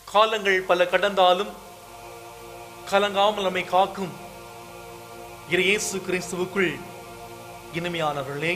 காலங்கள் பல கடந்தாலும் கலங்காமல் நம்மை காக்கும் இரு இயேசு கிறிஸ்துவுக்குள் இனிமையானவர்களே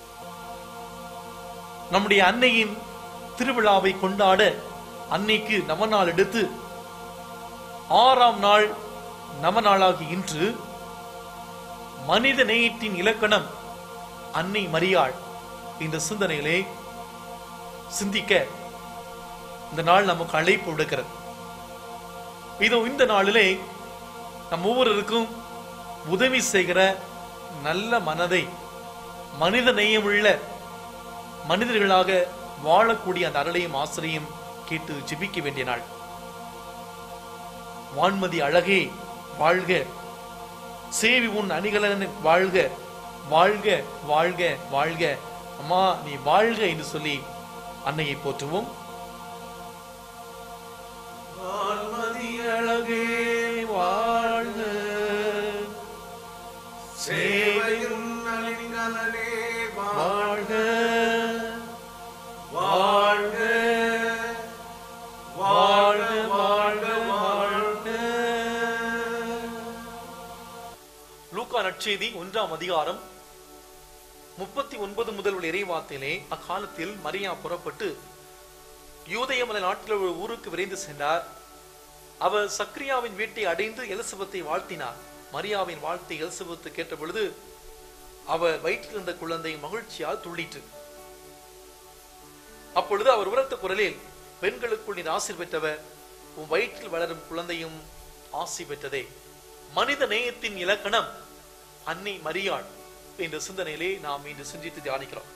நம்முடைய அன்னையின் திருவிழாவை கொண்டாட அன்னைக்கு நவநாள் எடுத்து ஆறாம் நாள் நவநாளாகி இன்று மனித நேயத்தின் இலக்கணம் அன்னை மரியாள் இந்த சிந்தனையிலே சிந்திக்க இந்த நாள் நமக்கு அழைப்பு விடுக்கிறது இதோ இந்த நாளிலே நம் ஒவ்வொருவருக்கும் உதவி செய்கிற நல்ல மனதை மனித நேயமுள்ள மனிதர்களாக வாழக்கூடிய அந்த அருளையும் ஆசிரியம் கேட்டு ஜெபிக்க வேண்டிய நாள் வான்மதி அழகே வாழ்க சேவி உன் அணிகலன் வாழ்க வாழ்க வாழ்க வாழ்க அம்மா நீ வாழ்க என்று சொல்லி அன்னையை போற்றுவோம் வான்மதி அழகே வாழ்க சேவையும் நலிங்கலனே வாழ்க வாழ்க வாழ்க வாழ்க வாழ்க லூக்கா நற்செய்தி ஒன்றாம் அதிகாரம் முப்பத்தி ஒன்பது முதல் உள்ள இறைவார்த்தையிலே அக்காலத்தில் மரியா புறப்பட்டு யூதய மலை நாட்டில் ஒரு ஊருக்கு விரைந்து சென்றார் அவர் சக்ரியாவின் வீட்டை அடைந்து எலிசபெத்தை வாழ்த்தினார் மரியாவின் வாழ்த்தை எலிசபெத்து கேட்ட பொழுது அவர் வயிற்றில் இருந்த குழந்தை மகிழ்ச்சியால் துள்ளிற்று அப்பொழுது அவர் உரத்த குரலில் பெண்களுக்குள் நீர் ஆசி பெற்றவர் உன் வயிற்றில் வளரும் குழந்தையும் ஆசி பெற்றதே மனித நேயத்தின் இலக்கணம் அன்னை மரியாள் என்ற சிந்தனையிலே நாம் இன்று சிந்தித்து தியானிக்கிறோம்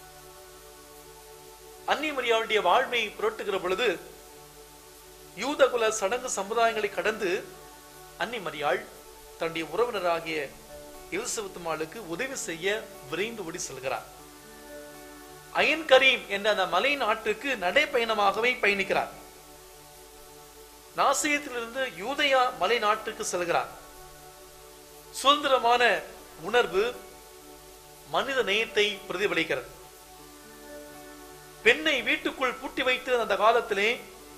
அன்னை மரியாளுடைய வாழ்வை புரட்டுகிற பொழுது யூதகுல சடங்கு சமுதாயங்களை கடந்து அன்னை மரியாள் தன்னுடைய உறவினராகிய எலிசபெத் மாளுக்கு உதவி செய்ய விரைந்து ஓடி செல்கிறார் அயன் கரீம் என்ற அந்த மலை நாட்டுக்கு நடைப்பயணமாகவே பயணிக்கிறார் நாசியத்திலிருந்து யூதயா மலை நாட்டுக்கு செல்கிறார் சுதந்திரமான உணர்வு மனித நேயத்தை பிரதிபலிக்கிறது பெண்ணை வீட்டுக்குள் பூட்டி வைத்து அந்த காலத்திலே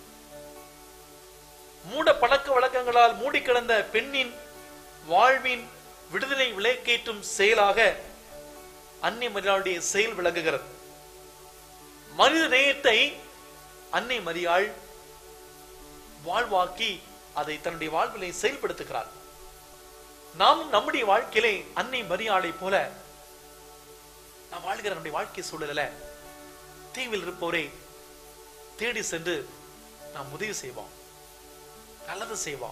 மூட பழக்க வழக்கங்களால் மூடி கிடந்த பெண்ணின் வாழ்வின் விடுதலை விலைக்கேற்றும் செயலாக அன்னை மரியாளுடைய செயல் விளங்குகிறது மனித நேயத்தை அன்னை மரியாள் வாழ்வாக்கி அதை தன்னுடைய வாழ்விலை செயல்படுத்துகிறார் நாம் நம்முடைய வாழ்க்கையிலே அன்னை மரியாளை போல நாம் வாழ்கிற நம்முடைய வாழ்க்கை சூழல தீவில் இருப்போரை தேடி சென்று நாம் உதவி செய்வோம் நல்லது செய்வோம்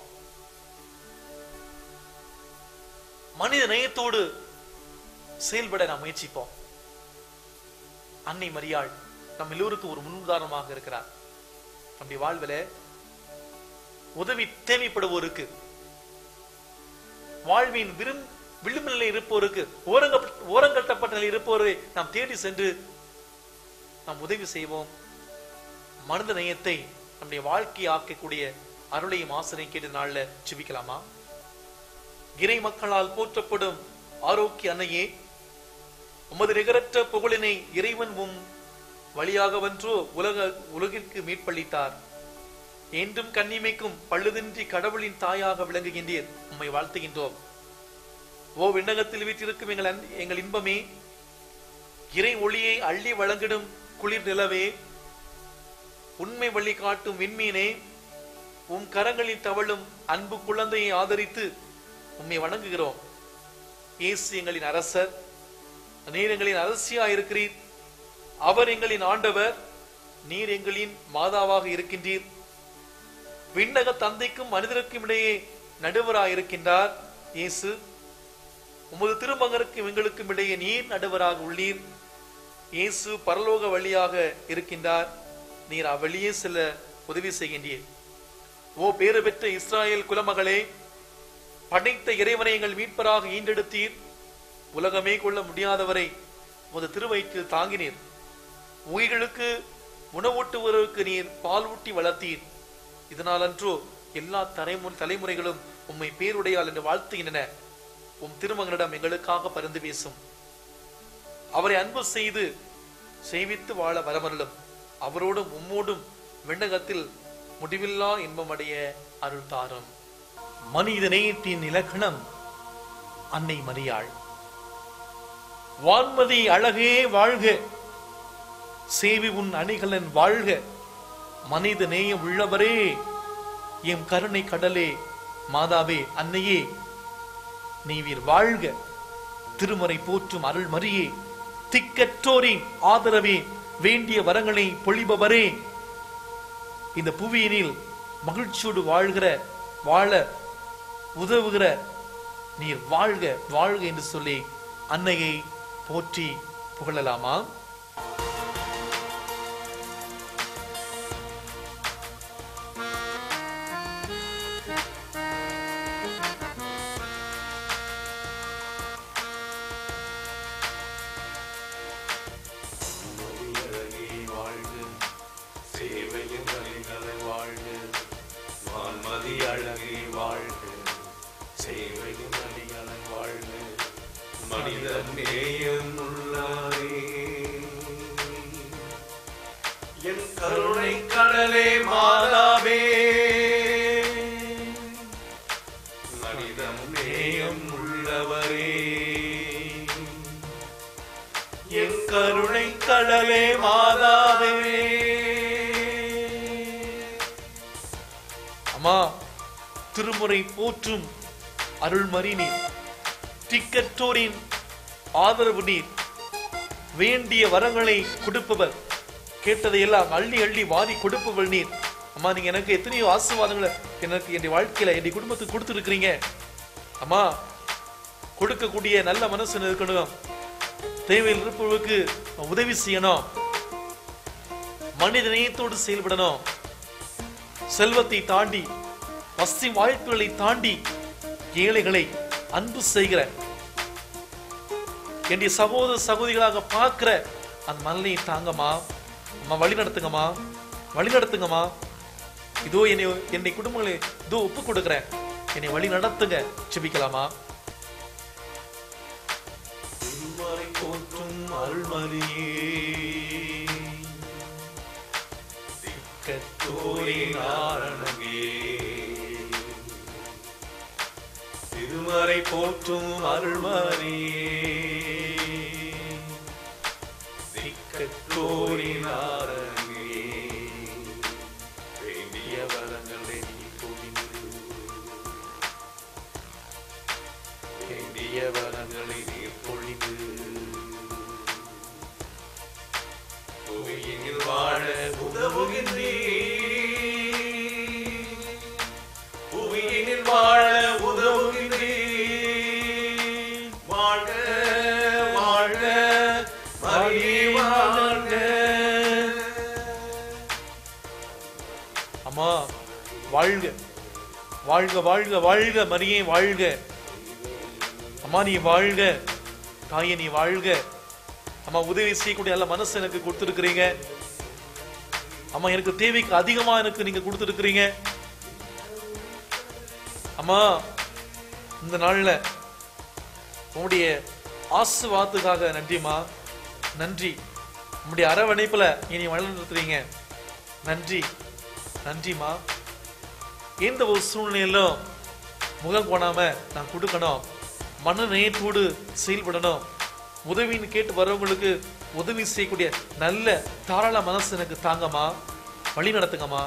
மனித நேயத்தோடு செயல்பட நாம் முயற்சிப்போம் அன்னை மரியாள் நம் எல்லோருக்கும் ஒரு முன்னுதாரணமாக இருக்கிறார் நம்முடைய வாழ்வில உதவி தேவைப்படுவோருக்கு வாழ்வின் விரும் விளிம்பு நிலையில் இருப்போருக்கு ஓரங்க ஓரங்கட்டப்பட்ட நிலையில் இருப்போரை நாம் தேடி சென்று நாம் உதவி செய்வோம் மனித நேயத்தை நம்முடைய வாழ்க்கையை ஆக்கக்கூடிய அருளையும் ஆசிரியம் கேட்ட நாள்ல ஜெபிக்கலாமா இறை மக்களால் போற்றப்படும் ஆரோக்கிய அன்னையே உமது நிகரற்ற புகழினை இறைவன் உம் வழியாகவன்றோ உலக உலகிற்கு மீட்பளித்தார் என்றும் கண்ணிமைக்கும் பழுதின்றி கடவுளின் தாயாக விளங்குகின்றீர் உம்மை வாழ்த்துகின்றோம் ஓ விண்ணகத்தில் வீற்றிருக்கும் எங்கள் அன்- எங்கள் இன்பமே இறை ஒளியை அள்ளி வழங்கிடும் குளிர் நிலவே உண்மை வழி காட்டும் விண்மீனே உம் கரங்களில் தவழும் அன்பு குழந்தையை ஆதரித்து உம்மை வணங்குகிறோம் இயேசு எங்களின் அரசர் நீர் எங்களின் அரசியா இருக்கிறீர் அவர் எங்களின் ஆண்டவர் நீர் எங்களின் மாதாவாக இருக்கின்றீர் விண்ணக தந்தைக்கும் மனிதருக்கும் இடையே நடுவராய் இருக்கின்றார் இயேசு உமது திருமகனுக்கும் எங்களுக்கும் இடையே நீர் நடுவராக உள்ளீர் இயேசு பரலோக வழியாக இருக்கின்றார் நீர் அவ்வழியே செல்ல உதவி செய்கின்றீர் ஓ பேறு பெற்ற இஸ்ராயேல் குலமகளே படைத்த இறைவனை எங்கள் மீட்பராக ஈண்டெடுத்தீர் உலகமே கொள்ள முடியாதவரை உமது திருவயிற்றில் தாங்கினீர் உயிர்களுக்கு உணவூட்டுவதற்கு நீர் பால் ஊட்டி வளர்த்தீர் இதனால் அன்றோ எல்லா தலைமுறை தலைமுறைகளும் உம்மை பேருடையால் என்று வாழ்த்துகின்றன உம் திருமகனிடம் எங்களுக்காக பரிந்து பேசும் அவரை அன்பு செய்து செய்வித்து வாழ வரமருளும் அவரோடும் உம்மோடும் விண்ணகத்தில் முடிவில்லா இன்பமடைய அருள் தாரும் மனித நேயத்தின் இலக்கணம் அன்னை மரியாள் வான்மதி அழகே வாழ்க சேவி உன் அணிகலன் வாழ்க மனித நேயம் உள்ளவரே எம் கருணை கடலே மாதாவே அன்னையே நீவீர் வாழ்க திருமறை போற்றும் அருள் மரியே திக்கற்றோரின் ஆதரவே வேண்டிய வரங்களை பொழிபவரே இந்த புவியினில் மகிழ்ச்சியோடு வாழ்கிற வாழ உதவுகிற நீர் வாழ்க வாழ்க என்று சொல்லி அன்னையை போற்றி புகழலாமா மரியழகே வாழ்க சேவையின் அணிகளை வாழ்க வான்மதி அழகே வாழ்க சேவையின் அணிகளை வாழ்க மனிதன் நேயம் உள்ளாரே என் கருணை கடலே மாதாவே மனிதன் நேயம் உள்ளவரே என் கருணை கடலே மாதாவே அம்மா திருமுறை போற்றும் அருள்மறி நீர் திக்கற்றோரின் ஆதரவு நீர் வேண்டிய வரங்களை கொடுப்பவர் கேட்டதையெல்லாம் அள்ளி அள்ளி வாரி கொடுப்பவள் நீர் அம்மா நீங்க எனக்கு எத்தனையோ ஆசீர்வாதங்களை எனக்கு என் வாழ்க்கையில என் குடும்பத்துக்கு கொடுத்துருக்கிறீங்க அம்மா கொடுக்கக்கூடிய நல்ல மனசு இருக்கணும் தேவையில் இருப்பவர்களுக்கு உதவி செய்யணும் மனித நேயத்தோடு செயல்படணும் செல்வத்தை தாண்டி வசதி வாய்ப்புகளை தாண்டி ஏழைகளை அன்பு செய்கிற என்னுடைய சகோதர சகோதரிகளாக பார்க்கிற அந்த மனநிலையை தாங்கம்மா அம்மா வழி நடத்துங்கம்மா வழி நடத்துங்கம்மா இதோ என்னை என்னை குடும்பங்களை இதோ ஒப்பு கொடுக்குறேன் என்னை வழி நடத்துங்க செபிக்கலாமா திருமறை போற்றும் அருள்மரியே திக்கத்தோரின் ஆரணங்கே திருமறை போற்றும் அருள்மரியே திக்கத்தோரின் ஆரணங்கே வேண்டிய வரங்களை நீ பொழிந்து வேண்டிய வரங்களை நீர் பொழிந்து புவியினில் வாழ உதவுகின்றே புவியினில் வாழ உதவுகின்றே வாழ்க வாழ்க மரியே வாழ்க அம்மா வாழ்க வாழ்க வாழ்க வாழ்க மரியே வாழ்க அம்மா நீ வாழ்க தாயே நீ வாழ்க அம்மா உதவி செய்யக்கூடிய நல்ல மனசு எனக்கு கொடுத்துருக்கிறீங்க அம்மா எனக்கு தேவைக்கு அதிகமா எனக்கு நீங்க கொடுத்துருக்கிறீங்க அம்மா இந்த நாள்ல உங்களுடைய ஆசுவாத்துக்காக நன்றிம்மா நன்றி உங்களுடைய அரவணைப்புல இனி வளர்ந்துருக்கிறீங்க நன்றி நன்றிம்மா எந்த ஒரு சூழ்நிலையிலும் முகம் கோணாம நான் கொடுக்கணும் மன நேயத்தோடு செயல்படணும் உதவின்னு கேட்டு வர்றவங்களுக்கு உதவி செய்யக்கூடிய நல்ல தாராள மனசு எனக்கு தாங்கம்மா வழி நடத்துங்கம்மா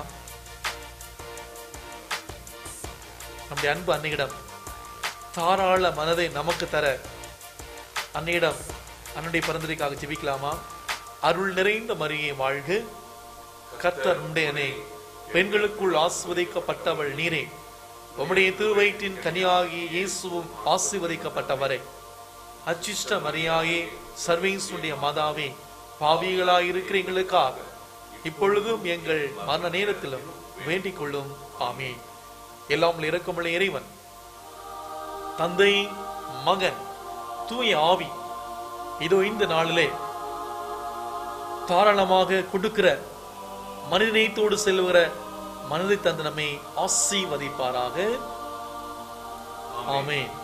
நம்முடைய அன்பு அன்னையிடம் தாராள மனதை நமக்கு தர அன்னையிடம் அன்னுடைய பிறந்ததைக்காக ஜெபிக்கலாமா அருள் நிறைந்த மரியே வாழ்க கர்த்தர் உண்டையனே பெண்களுக்குள் ஆசிர்வதிக்கப்பட்டவள் நீரே உம்முடைய திருவயிற்றின் கனியாகி இயேசுவும் ஆசீர்வதிக்கப்பட்டவரே அச்சிஷ்ட மரியாயே சர்வேசுடைய மாதாவே பாவிகளாயிருக்கிற எங்களுக்காக இப்பொழுதும் எங்கள் மரண நேரத்திலும் வேண்டிக் கொள்ளும் ஆமே எல்லாம் இறக்கமுள்ள இறைவன் தந்தை மகன் தூய ஆவி இதோ இந்த நாளிலே தாராளமாக கொடுக்கிற மனிதநேயத்தோடு செல்லுகிற மனதை தந்து நம்மை ஆசீர்வதிப்பாராக ஆமென்